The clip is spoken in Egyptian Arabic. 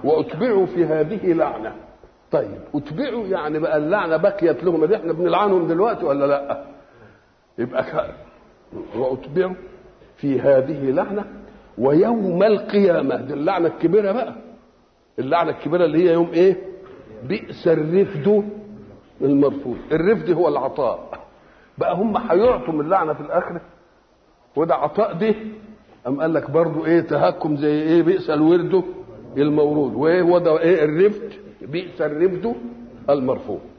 واتبعوا في هذه لعنه طيب اتبعوا يعني بقى اللعنه بقيت لهم دي احنا بنلعنهم دلوقتي ولا لا يبقى خ... واتبعوا في هذه لعنه ويوم القيامه دي اللعنه الكبيره بقى اللعنه الكبيره اللي هي يوم ايه بئس الرفد المرفوض الرفد هو العطاء بقى هم هيعطوا من اللعنه في الاخره وده عطاء ده أم قال لك برضو ايه تهكم زي ايه بئس الورد المورود وايه هو ده ايه الرفد بئس الرفد المرفوض